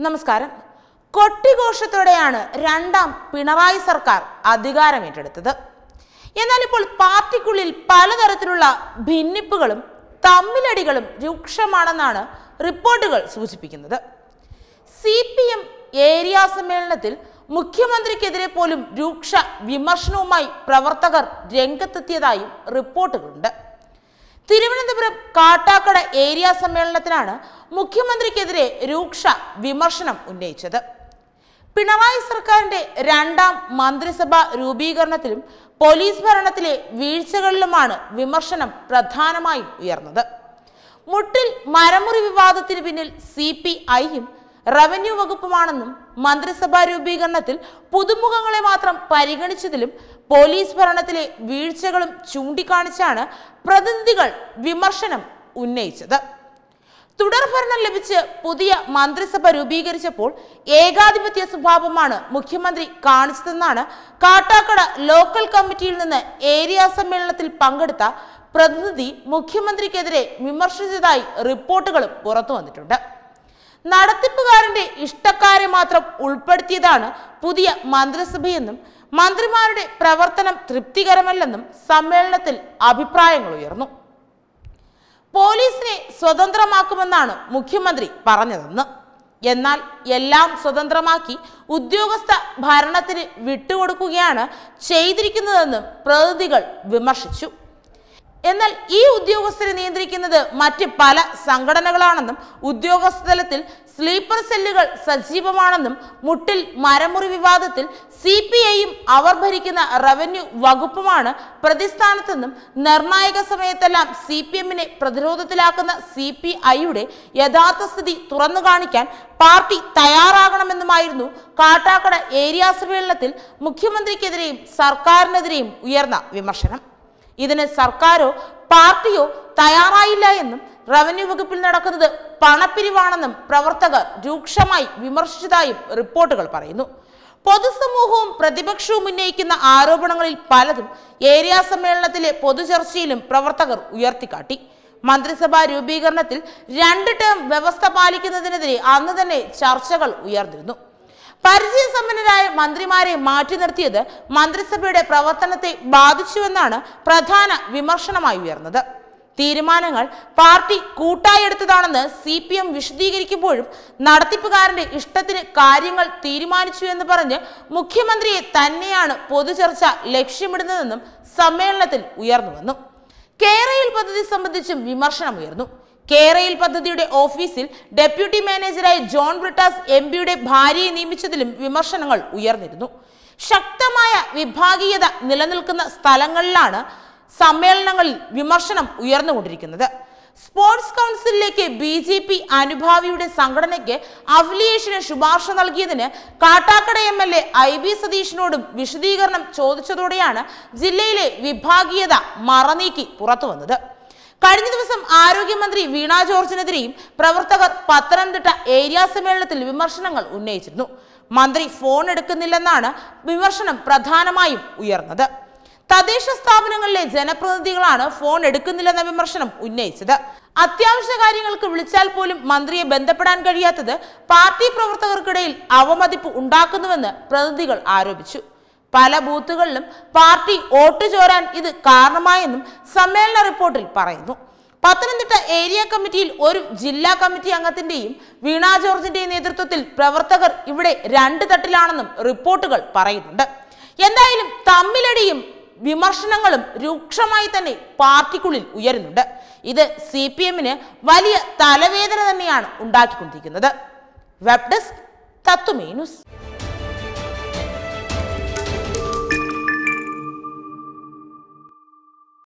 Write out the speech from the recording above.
നമസ്കാരം കൊട്ടിഘോഷത്തോടെയാണ് രണ്ടാം പിണറായി സർക്കാർ അധികാരമേറ്റെടുത്തത് എന്നാൽ ഇപ്പോൾ പാർട്ടിക്കുള്ളിൽ പലതരത്തിലുള്ള ഭിന്നിപ്പുകളും തമ്മിലടികളും രൂക്ഷമാണെന്നാണ് റിപ്പോർട്ടുകൾ സൂചിപ്പിക്കുന്നത് സി പി എം ഏരിയ സമ്മേളനത്തിൽ മുഖ്യമന്ത്രിക്കെതിരെ പോലും രൂക്ഷ വിമർശനവുമായി പ്രവർത്തകർ രംഗത്തെത്തിയതായും റിപ്പോർട്ടുകളുണ്ട് തിരുവനന്തപുരം കാട്ടാക്കട ഏരിയ സമ്മേളനത്തിനാണ് മുഖ്യമന്ത്രിക്കെതിരെ രൂക്ഷ വിമർശനം ഉന്നയിച്ചത് പിണറായി സർക്കാരിന്റെ രണ്ടാം മന്ത്രിസഭ രൂപീകരണത്തിലും പോലീസ് ഭരണത്തിലെ വീഴ്ചകളിലുമാണ് വിമർശനം പ്രധാനമായും ഉയർന്നത് മുട്ടിൽ മരമുറി വിവാദത്തിന് പിന്നിൽ സി പി ഐയും റവന്യൂ വകുപ്പുമാണെന്നും മന്ത്രിസഭാ രൂപീകരണത്തിൽ പുതുമുഖങ്ങളെ മാത്രം പരിഗണിച്ചതിലും പോലീസ് ഭരണത്തിലെ വീഴ്ചകളും ചൂണ്ടിക്കാണിച്ചാണ് പ്രതിനിധികൾ വിമർശനം ഉന്നയിച്ചത് തുടർഭരണം ലഭിച്ച് പുതിയ മന്ത്രിസഭ രൂപീകരിച്ചപ്പോൾ ഏകാധിപത്യ സ്വഭാവമാണ് മുഖ്യമന്ത്രി കാണിച്ചതെന്നാണ് കാട്ടാക്കട ലോക്കൽ കമ്മിറ്റിയിൽ നിന്ന് ഏരിയ സമ്മേളനത്തിൽ പങ്കെടുത്ത പ്രതിനിധി മുഖ്യമന്ത്രിക്കെതിരെ വിമർശിച്ചതായി റിപ്പോർട്ടുകളും പുറത്തു വന്നിട്ടുണ്ട് നടത്തിപ്പുകാരന്റെ ഇഷ്ടക്കാരെ മാത്രം ഉൾപ്പെടുത്തിയതാണ് പുതിയ മന്ത്രിസഭയെന്നും മന്ത്രിമാരുടെ പ്രവർത്തനം തൃപ്തികരമല്ലെന്നും സമ്മേളനത്തിൽ അഭിപ്രായങ്ങൾ ഉയർന്നു പോലീസിനെ സ്വതന്ത്രമാക്കുമെന്നാണ് മുഖ്യമന്ത്രി പറഞ്ഞതെന്ന് എന്നാൽ എല്ലാം സ്വതന്ത്രമാക്കി ഉദ്യോഗസ്ഥ ഭരണത്തിന് വിട്ടുകൊടുക്കുകയാണ് ചെയ്തിരിക്കുന്നതെന്ന് പ്രതിനിധികൾ വിമർശിച്ചു എന്നാൽ ഈ ഉദ്യോഗസ്ഥരെ നിയന്ത്രിക്കുന്നത് മറ്റ് പല സംഘടനകളാണെന്നും ഉദ്യോഗസ്ഥ തലത്തിൽ സ്ലീപ്പർ സെല്ലുകൾ സജീവമാണെന്നും മുട്ടിൽ മരമുറി വിവാദത്തിൽ സി പി ഐയും അവർ ഭരിക്കുന്ന റവന്യൂ വകുപ്പുമാണ് പ്രതിസ്ഥാനത്തെന്നും നിർണായക സമയത്തെല്ലാം സി പി എമ്മിനെ പ്രതിരോധത്തിലാക്കുന്ന സി പി ഐയുടെ യഥാർത്ഥ സ്ഥിതി തുറന്നു കാണിക്കാൻ പാർട്ടി തയ്യാറാകണമെന്നുമായിരുന്നു കാട്ടാക്കട ഏരിയ സമ്മേളനത്തിൽ മുഖ്യമന്ത്രിക്കെതിരെയും സർക്കാരിനെതിരെയും ഉയർന്ന വിമർശനം ഇതിന് സർക്കാരോ പാർട്ടിയോ തയ്യാറായില്ല എന്നും റവന്യൂ വകുപ്പിൽ നടക്കുന്നത് പണപ്പിരിവാണെന്നും പ്രവർത്തകർ രൂക്ഷമായി വിമർശിച്ചതായും റിപ്പോർട്ടുകൾ പറയുന്നു പൊതുസമൂഹവും പ്രതിപക്ഷവും ഉന്നയിക്കുന്ന ആരോപണങ്ങളിൽ പലതും ഏരിയ സമ്മേളനത്തിലെ പൊതുചർച്ചയിലും പ്രവർത്തകർ ഉയർത്തിക്കാട്ടി മന്ത്രിസഭാ രൂപീകരണത്തിൽ രണ്ട് ടേം വ്യവസ്ഥ പാലിക്കുന്നതിനെതിരെ അന്ന് തന്നെ ചർച്ചകൾ ഉയർന്നിരുന്നു പരിചയസമ്പന്നരായ മന്ത്രിമാരെ മാറ്റി നിർത്തിയത് മന്ത്രിസഭയുടെ പ്രവർത്തനത്തെ ബാധിച്ചുവെന്നാണ് പ്രധാന വിമർശനമായി ഉയർന്നത് തീരുമാനങ്ങൾ പാർട്ടി കൂട്ടായി എടുത്തതാണെന്ന് സി പി എം വിശദീകരിക്കുമ്പോഴും നടത്തിപ്പുകാരന്റെ ഇഷ്ടത്തിന് കാര്യങ്ങൾ തീരുമാനിച്ചു എന്ന് പറഞ്ഞ് മുഖ്യമന്ത്രിയെ തന്നെയാണ് പൊതുചർച്ച ലക്ഷ്യമിടുന്നതെന്നും സമ്മേളനത്തിൽ ഉയർന്നു വന്നു കേരയിൽ പദ്ധതി സംബന്ധിച്ചും വിമർശനമുയർന്നു കേരയിൽ പദ്ധതിയുടെ ഓഫീസിൽ ഡെപ്യൂട്ടി മാനേജറായി ജോൺ ബ്രിട്ടാസ് എം പിയുടെ ഭാര്യയെ നിയമിച്ചതിലും വിമർശനങ്ങൾ ഉയർന്നിരുന്നു ശക്തമായ വിഭാഗീയത നിലനിൽക്കുന്ന സ്ഥലങ്ങളിലാണ് സമ്മേളനങ്ങളിൽ വിമർശനം ഉയർന്നുകൊണ്ടിരിക്കുന്നത് സ്പോർട്സ് കൗൺസിലിലേക്ക് ബി ജെ പി അനുഭാവിയുടെ സംഘടനയ്ക്ക് അഫിലിയേഷന് ശുപാർശ നൽകിയതിന് Kattakada M L A I B സതീഷിനോടും വിശദീകരണം ചോദിച്ചതോടെയാണ് ജില്ലയിലെ വിഭാഗീയത മറനീക്കി പുറത്തു വന്നത് കഴിഞ്ഞ ദിവസം ആരോഗ്യമന്ത്രി വീണ ജോർജിനെതിരെയും പ്രവർത്തകർ പത്തനംതിട്ട ഏരിയ സമ്മേളനത്തിൽ വിമർശനങ്ങൾ ഉന്നയിച്ചിരുന്നു മന്ത്രി ഫോൺ എടുക്കുന്നില്ലെന്നാണ് വിമർശനം പ്രധാനമായും ഉയർന്നത് തദ്ദേശ സ്ഥാപനങ്ങളിലെ ജനപ്രതിനിധികളാണ് ഫോൺ എടുക്കുന്നില്ലെന്ന വിമർശനം ഉന്നയിച്ചത് അത്യാവശ്യ കാര്യങ്ങൾക്ക് വിളിച്ചാൽ പോലും മന്ത്രിയെ ബന്ധപ്പെടാൻ കഴിയാത്തത് പാർട്ടി പ്രവർത്തകർക്കിടയിൽ അവമതിപ്പ് ഉണ്ടാക്കുന്നുവെന്ന് പ്രതിനിധികൾ ആരോപിച്ചു പല ബൂത്തുകളിലും പാർട്ടി വോട്ട് ചോരാൻ ഇത് കാരണമായെന്നും സമ്മേളന റിപ്പോർട്ടിൽ പറയുന്നു പത്തനംതിട്ട ഏരിയ കമ്മിറ്റിയിൽ ഒരു ജില്ലാ കമ്മിറ്റി അംഗത്തിന്റെയും വീണ ജോർജിന്റെയും നേതൃത്വത്തിൽ പ്രവർത്തകർ ഇവിടെ രണ്ട് തട്ടിലാണെന്നും റിപ്പോർട്ടുകൾ പറയുന്നുണ്ട് എന്തായാലും തമ്മിലടിയും വിമർശനങ്ങളും രൂക്ഷമായി തന്നെ പാർട്ടിക്കുള്ളിൽ ഉയരുന്നുണ്ട് ഇത് സി പി എമ്മിന് വലിയ തലവേദന തന്നെയാണ് ഉണ്ടാക്കിക്കൊണ്ടിരിക്കുന്നത് വെബ് ഡെസ്ക് തത്തുമേ ന്യൂസ്